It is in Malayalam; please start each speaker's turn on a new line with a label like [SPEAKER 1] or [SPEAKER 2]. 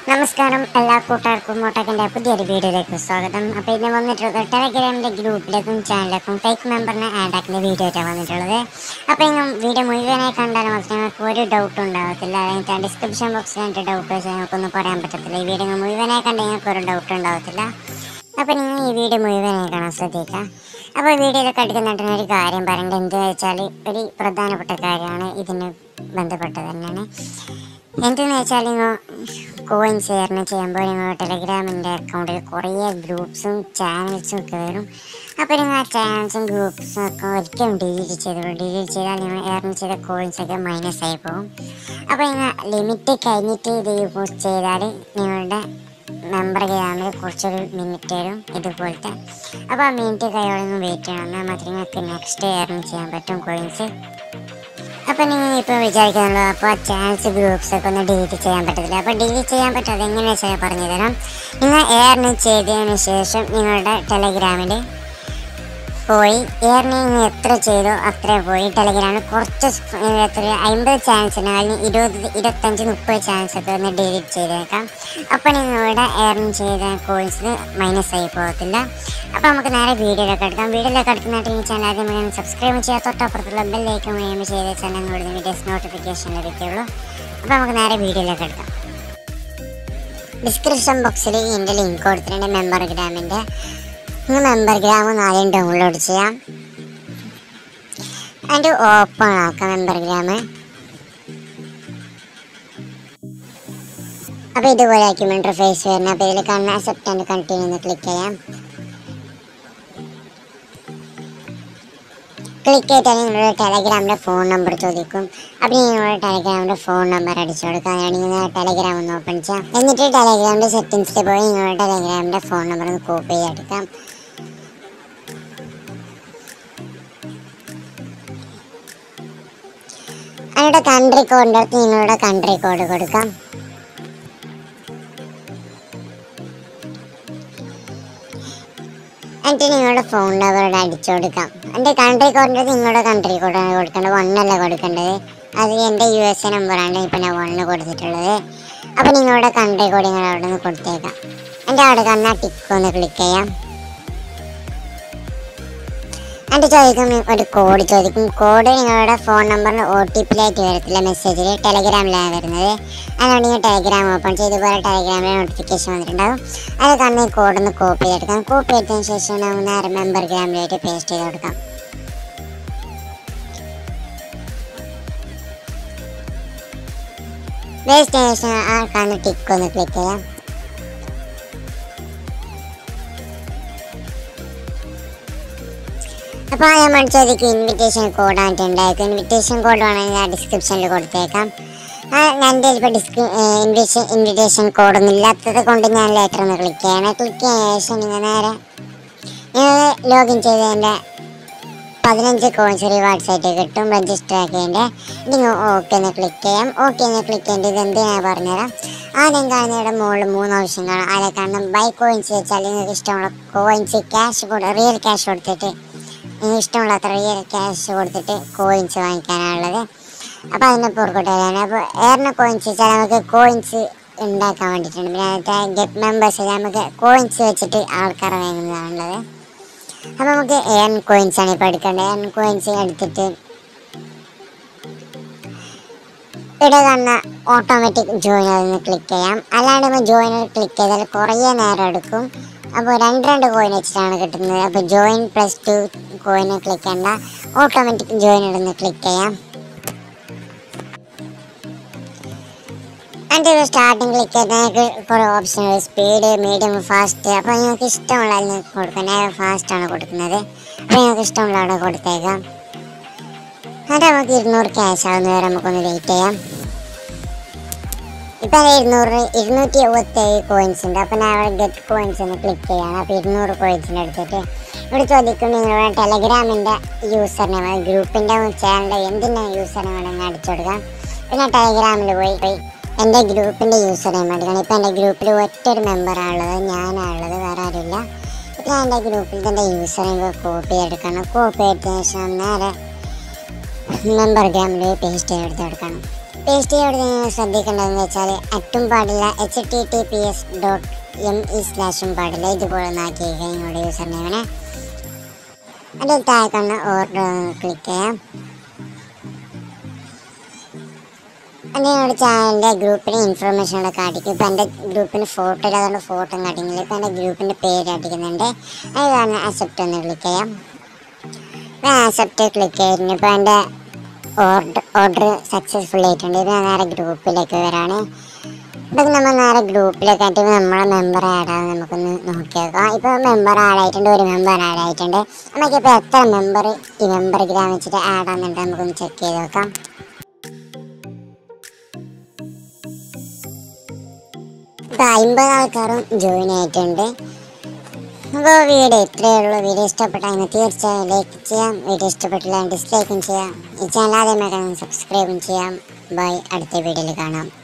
[SPEAKER 1] നമസ്കാരം എല്ലാ കൂട്ടുകാർക്കും മോട്ടക്കിൻ്റെ പുതിയൊരു വീഡിയോയിലേക്ക് സ്വാഗതം അപ്പോൾ ഇന്ന് വന്നിട്ടുള്ളത് ടെലഗ്രാമിൻ്റെ ഗ്രൂപ്പിലേക്കും ചാനലിലേക്കും ഫേക്ക് മെമ്പറിനെ ആഡ് ആക്കുന്ന വീഡിയോ ആയിട്ടാണ് വന്നിട്ടുള്ളത് അപ്പോൾ ഇങ്ങനെ വീഡിയോ മുഴുവനായി കണ്ടാൽ മാത്രമേ നിങ്ങൾക്ക് ഒരു ഡൗട്ടും ഉണ്ടാവത്തില്ല അല്ലെങ്കിൽ ഡിസ്ക്രിപ്ഷൻ ബോക്സിൽ എൻ്റെ ഡൗട്ട് വെച്ചാൽ ഞങ്ങൾക്കൊന്നും പറയാൻ പറ്റത്തില്ല ഈ വീഡിയോ മുഴുവനായി കണ്ടാൽ നിങ്ങൾക്ക് ഒരു ഡൗട്ട് ഉണ്ടാവത്തില്ല അപ്പോൾ നിങ്ങൾ ഈ വീഡിയോ മുഴുവനായി കാണാൻ ശ്രദ്ധിക്കുക അപ്പോൾ വീഡിയോയിലൊക്കെ അടുക്കുന്നിട്ട് ഒരു കാര്യം പറയേണ്ടത് എന്താ വെച്ചാൽ ഒരു പ്രധാനപ്പെട്ട കാര്യമാണ് ഇതിന് ബന്ധപ്പെട്ടത് തന്നെയാണ് എന്തെന്ന് വെച്ചാൽ നിങ്ങൾ കോയിൻ ഷെയറിന് ചെയ്യുമ്പോൾ നിങ്ങൾ ടെലഗ്രാമിൻ്റെ അക്കൗണ്ടിൽ കുറേ ഗ്രൂപ്പ്സും ചാനൽസും ഒക്കെ വരും അപ്പോൾ നിങ്ങൾ ആ ചാനൽസും ഗ്രൂപ്പ്സും ഒക്കെ ഒരിക്കലും ഡിലീറ്റ് ചെയ്തോളൂ ഡിലീറ്റ് ചെയ്താൽ നിങ്ങൾ ഏർൺ ചെയ്ത കോയിൻസ് ഒക്കെ മൈനസ് ആയി പോകും അപ്പോൾ നിങ്ങൾ ലിമിറ്റ് കഴിഞ്ഞിട്ട് ഇത് യൂസ് ചെയ്താൽ നിങ്ങളുടെ മെമ്പർ ഗ്രാമിൽ കുറച്ചൊരു മിനിറ്റ് വരും ഇതുപോലത്തെ അപ്പോൾ ആ മിനിറ്റ് കൈയോടെ ഒന്ന് വെയിറ്റ് ചെയ്യണം എന്നാൽ മാത്രമേ നിങ്ങൾക്ക് നെക്സ്റ്റ് ഏർൺ ചെയ്യാൻ പറ്റും കോയിൻസ് അപ്പൊ നിങ്ങൾ ഇപ്പൊ വിചാരിക്കുന്നുള്ളൂ അപ്പോൾ ചാൻസ് ഗ്രൂപ്പ്സ് ഒക്കെ ഒന്ന് ഡിലീറ്റ് ചെയ്യാൻ പറ്റത്തില്ല അപ്പോൾ ഡിലീറ്റ് ചെയ്യാൻ പറ്റും അതെങ്ങനെയാ വെച്ചാൽ പറഞ്ഞു തരാം നിങ്ങൾ എയർന് ചെയ്തതിന് ശേഷം നിങ്ങളുടെ ടെലഗ്രാമിൽ പോയി എയർന് നിങ്ങൾ എത്ര ചെയ്തോ അത്ര പോയി ടെലഗ്രാമിൽ കുറച്ച് സ്- ഏർ എത്ര അമ്പത് ചാൻസ് ഉണ്ട് അല്ലെങ്കിൽ ഇരുപത് ഇരുപത്തഞ്ച് മുപ്പത് ചാൻസ് ഒക്കെ ഒന്ന് ഡിലീറ്റ് ചെയ്തേക്കാം അപ്പോൾ നിങ്ങളുടെ എയർൺ ചെയ്ത കോഴ്സ് മൈനസ് ആയി പോകത്തില്ല അപ്പോൾ നമുക്ക് നേരെ വീഡിയോയിലൊക്കെ എടുക്കാം വീഡിയോയിലൊക്കെ എടുക്കുന്നതായിട്ട് ഈ ചാനൽ ആദ്യം മുഴുവൻ സബ്സ്ക്രൈബ് ചെയ്യാൻ തൊട്ടപ്പുറത്തുള്ള ബെല്ലേക്ക് മുഴുവൻ ചെയ്ത് വെച്ചാൽ നിങ്ങളുടെ വീഡിയോസ് നോട്ടിഫിക്കേഷൻ ലഭിക്കുള്ളൂ അപ്പോൾ നമുക്ക് നേരെ വീഡിയോയിലേക്ക് എടുക്കാം ഡിസ്ക്രിപ്ഷൻ ബോക്സിൽ എൻ്റെ ലിങ്ക് കൊടുത്തിട്ടുണ്ട് മെമ്പർ ഗ്രാമിൻ്റെ നിങ്ങൾ മെമ്പർ ഗ്രാം ആദ്യം ഡൗൺലോഡ് ചെയ്യാം അതിൻ്റെ ഓപ്പൺ ആക്കാം മെമ്പർ ഗ്രാം അപ്പോൾ ഇതുപോലെ ആയിരിക്കും ഇൻ്റർഫേസ് വരുന്നത് അപ്പോൾ ഇതിൽ കാണുന്ന അക്സെപ്റ്റ് ആൻഡ് കണ്ടിന്യൂ എന്ന് ക്ലിക്ക് ചെയ്യാം ക്ലിക്ക് ചെയ്താൽ നിങ്ങളുടെ ടെലഗ്രാമിൻ്റെ ഫോൺ നമ്പർ ചോദിക്കും അപ്പോൾ നിങ്ങളുടെ ടെലഗ്രാമിൻ്റെ ഫോൺ നമ്പർ അടിച്ചു കൊടുക്കുക അതിനാണ് നിങ്ങൾ ടെലഗ്രാം ഒന്ന് ഓപ്പൺ ചെയ്യാം എന്നിട്ട് ടെലഗ്രാമിൻ്റെ സെറ്റിങ്സിൽ പോയി നിങ്ങളുടെ ടെലഗ്രാമിൻ്റെ ഫോൺ നമ്പർ ഒന്ന് കോപ്പി ചെയ്തെടുക്കാം അതിയുടെ കൺട്രി കോഡിൻ്റെ അടുത്ത് നിങ്ങളുടെ കൺട്രി കോഡ് കൊടുക്കാം എന്നിട്ട് നിങ്ങളുടെ ഫോൺ നമ്പർ അടിച്ചു കൊടുക്കാം എൻ്റെ കൺട്രി കോഡിൻ്റെ നിങ്ങളുടെ കൺട്രി കോഡാണ് കൊടുക്കേണ്ടത് വണ്ണല്ല കൊടുക്കേണ്ടത് അത് എൻ്റെ യു എസ് എ നമ്പറാണ് ഇപ്പം ഞാൻ വണ്ണ് കൊടുത്തിട്ടുള്ളത് അപ്പോൾ നിങ്ങളുടെ കൺട്രി കോഡ് നിങ്ങൾ അവിടെ നിന്ന് കൊടുത്തേക്കാം എൻ്റെ അവിടെ കാണുന്ന ടിക്ക് ഒന്ന് ക്ലിക്ക് ചെയ്യാം എന്നിട്ട് ചോദിക്കും ഒരു കോഡ് ചോദിക്കും കോഡ് നിങ്ങളുടെ ഫോൺ നമ്പറിൽ ഒ ടി പിയിലായിട്ട് വരത്തില്ല മെസ്സേജിൽ ടെലഗ്രാമിലാണ് വരുന്നത് അതുകൊണ്ട് നിങ്ങൾ ടെലഗ്രാം ഓപ്പൺ ചെയ്ത് ഇതുപോലെ ടെലഗ്രാമിൽ നോട്ടിഫിക്കേഷൻ വന്നിട്ടുണ്ടാവും അത് കാണുന്ന ഈ കോഡ് ഒന്ന് കോപ്പി ചെയ്തെടുക്കാം കോപ്പി എടുത്തതിന് ശേഷം നമുക്ക് നേരെ മെമ്പർ ഗ്രാമിലായിട്ട് പേസ്റ്റ് ചെയ്ത് കൊടുക്കാം പേസ്റ്റ് ചെയ്ത ശേഷം ആ കാണുന്ന ടിക്ക് ഒന്ന് ക്ലിക്ക് ചെയ്യാം അപ്പോൾ നമ്മൾ ചോദിക്കും ഇൻവിറ്റേഷൻ കോഡ് ആയിട്ടുണ്ടായിരിക്കും ഇൻവിറ്റേഷൻ കോഡ് വേണമെങ്കിൽ ഞാൻ ഡിസ്ക്രിപ്ഷനിൽ കൊടുത്തേക്കാം ആ എൻ്റെ ഇപ്പോൾ ഡിസ്ക്രി ഇൻവിറ്റേഷൻ ഇൻവിറ്റേഷൻ കോഡൊന്നും ഇല്ലാത്തത് കൊണ്ട് ഞാൻ ലെറ്റർ ഒന്ന് ക്ലിക്ക് ചെയ്യണം ക്ലിക്ക് ചെയ്ത ശേഷം നിങ്ങൾ നേരെ നിങ്ങൾ ലോഗിൻ ചെയ്തതിൻ്റെ പതിനഞ്ച് കോയിൻസ് റിവാർഡ്സ് ആയിട്ട് കിട്ടും രജിസ്റ്റർ ആക്കിയതിൻ്റെ നിങ്ങൾ ഓക്കെ എന്ന് ക്ലിക്ക് ചെയ്യാം ഓക്കെ എന്ന് ക്ലിക്ക് ചെയ്യേണ്ടത് ഇത് എന്തിനാണ് പറഞ്ഞുതരാം ആദ്യം കാണുന്നതിയുടെ മുകളിൽ മൂന്ന് ഓപ്ഷൻ കാണാം അതിലെ കാണുന്ന ബൈ കോയിൻസ് വെച്ചാൽ നിങ്ങൾക്ക് ഇഷ്ടമുള്ള കോയിൻസ് ക്യാഷ് കൊടു റിയൽ ക്യാഷ് കൊടുത്തിട്ട് നിങ്ങൾക്ക് ഇഷ്ടമുള്ള അത്ര റിയൽ ക്യാഷ് കൊടുത്തിട്ട് കോയിൻസ് വാങ്ങിക്കാനുള്ളത് അപ്പോൾ അതിൻ്റെ പുറകോട്ടാണ് അപ്പോൾ ഏറിന് കോയിൻസ് വെച്ചാൽ നമുക്ക് കോയിൻസ് ഉണ്ടാക്കാൻ വേണ്ടിയിട്ടുണ്ട് പിന്നെ അതിനകത്ത് ഗെറ്റ് മെമ്പേഴ്സ് നമുക്ക് കോയിൻസ് വെച്ചിട്ട് ആൾക്കാരെ വാങ്ങുന്നതാണുള്ളത് അപ്പോൾ നമുക്ക് ഏൺ കോയിൻസ് ആണ് ഇപ്പോൾ എടുക്കേണ്ടത് ഏൺ കോയിൻസ് എടുത്തിട്ട് ഇവിടെ കാണുന്ന ഓട്ടോമാറ്റിക് ജോയിൻ അതൊന്ന് ക്ലിക്ക് ചെയ്യാം അല്ലാണ്ട് നമ്മൾ ജോയിൻ ക്ലിക്ക് ചെയ്താൽ കുറേ നേരം എടുക്കും അപ്പോൾ രണ്ട് രണ്ട് കോയിൻ വെച്ചിട്ടാണ് കിട്ടുന്നത് അപ്പോൾ join plus two coin click ചെയ്യണ്ട ഓട്ടോമാറ്റിക് ജോയിൻ ഇടുന്ന് ക്ലിക്ക് ചെയ്യാം അതിൻ്റെ ഒരു സ്റ്റാർട്ടിങ് ക്ലിക്ക് ചെയ്താൽ നിങ്ങൾക്ക് കുറേ ഓപ്ഷൻ സ്പീഡ് മീഡിയം ഫാസ്റ്റ് അപ്പോൾ നിങ്ങൾക്ക് ഇഷ്ടമുള്ള അതിൽ നിങ്ങൾക്ക് കൊടുക്കാം ഞാൻ ഫാസ്റ്റാണ് കൊടുക്കുന്നത് അപ്പോൾ നിങ്ങൾക്ക് ഇഷ്ടമുള്ള അവിടെ കൊടുത്തേക്കാം അത് നമുക്ക് ഇരുന്നൂറ് ക്യാഷ് ആവുന്ന വരെ നമുക്കൊന്ന് വെയിറ്റ് ചെയ്യാം ഇപ്പം അത് ഇരുന്നൂറ് ഇരുന്നൂറ്റി എഴുപത്തേഴ് കോയിൻസ് ഉണ്ട് അപ്പോൾ ഞാൻ അവിടെ ഗെറ്റ് കോയിൻസ് ഒന്ന് ക്ലിക്ക് ചെയ്യണം അപ്പോൾ ഇരുന്നൂറ് കോയിൻസിന് എടുത്തിട്ട് ഇവിടെ ചോദിക്കും നിങ്ങളുടെ ടെലഗ്രാമിൻ്റെ യൂസർ നെയിം ഗ്രൂപ്പിൻ്റെ ചാനലിൻ്റെ എന്തിൻ്റെ യൂസർ നെയിം വേണമെങ്കിൽ അടിച്ചു കൊടുക്കാം പിന്നെ ടെലഗ്രാമിൽ പോയി പോയി എൻ്റെ ഗ്രൂപ്പിൻ്റെ യൂസർ നെയിം എടുക്കണം ഇപ്പം എൻ്റെ ഗ്രൂപ്പിൽ ഒറ്റൊരു മെമ്പറാണുള്ളത് ഞാനാണുള്ളത് വേറെ ആരുമില്ല ഇപ്പം ഞാൻ എൻ്റെ ഗ്രൂപ്പിൽ തന്നെ യൂസർ നെയിം കോപ്പി എടുക്കണം കോപ്പി എടുത്തതിന് ശേഷം നേരെ മെമ്പർ ഗ്രാമിൽ പേസ്റ്റ് ചെയ്തെടുത്ത് കൊടുക്കണം പേസ്റ്റ് ചെയ്യോടെ നിങ്ങൾ ശ്രദ്ധിക്കേണ്ടതെന്ന് വെച്ചാൽ അറ്റും പാടില്ല H T T P S dot M E സ്ലാഷും പാടില്ല ഇതുപോലെ ഒന്നാക്കി നിങ്ങളുടെ യൂസർ നെയിമിനെ അതിൽ താഴെ കണ്ട ഓർഡർ ക്ലിക്ക് ചെയ്യാം അതിനോട് ചാനലിൻ്റെ ഗ്രൂപ്പിന് ഇൻഫർമേഷൻ ഇവിടെ കാട്ടിക്കും ഇപ്പം എൻ്റെ ഗ്രൂപ്പിന് ഫോട്ടോ ഇല്ല അതുകൊണ്ട് ഫോട്ടോ കാട്ടിക്കുന്നില്ല ഇപ്പം എൻ്റെ ഗ്രൂപ്പിൻ്റെ പേര് കാട്ടിക്കുന്നുണ്ട് അത് കാരണം അക്സെപ്റ്റ് ഒന്ന് ക്ലിക്ക് ചെയ്യാം ഞാൻ അക്സെപ്റ്റ് ക്ലിക്ക് ചെയ്തിട്ടുണ്ട് ഇപ്പോൾ എൻ്റെ ഓർഡർ ഓർഡർ സക്സസ്ഫുൾ ആയിട്ടുണ്ട് ഇത് ഞാൻ നേരെ ഗ്രൂപ്പിലേക്ക് വരാണ് ഇപ്പം നമ്മൾ നേരെ ഗ്രൂപ്പിലേക്ക് ആയിട്ട് നമ്മളെ മെമ്പർ ആഡ് ആവും നമുക്കൊന്ന് നോക്കിയേക്കാം ഇപ്പോൾ മെമ്പർ ആഡ് ആയിട്ടുണ്ട് ഒരു മെമ്പർ ആഡ് ആയിട്ടുണ്ട് നമുക്കിപ്പോൾ എത്ര മെമ്പർ ഈ മെമ്പർ ഗ്രാം വെച്ചിട്ട് ആഡ് ആകുന്നുണ്ട് നമുക്കൊന്ന് ചെക്ക് ചെയ്ത് നോക്കാം ഇപ്പം അമ്പത് ആൾക്കാരും ജോയിൻ ആയിട്ടുണ്ട് അപ്പോൾ വീഡിയോ ഇത്രയേ ഉള്ളൂ വീഡിയോ ഇഷ്ടപ്പെട്ടാൽ തീർച്ചയായും ലൈക്ക് ചെയ്യാം വീഡിയോ ഇഷ്ടപ്പെട്ടില്ല ഡിസ്ലൈക്കും ചെയ്യാം ഈ ചാനൽ ആദ്യമായി സബ്സ്ക്രൈബും ചെയ്യാം ബൈ അടുത്ത വീഡിയോയിൽ കാണാം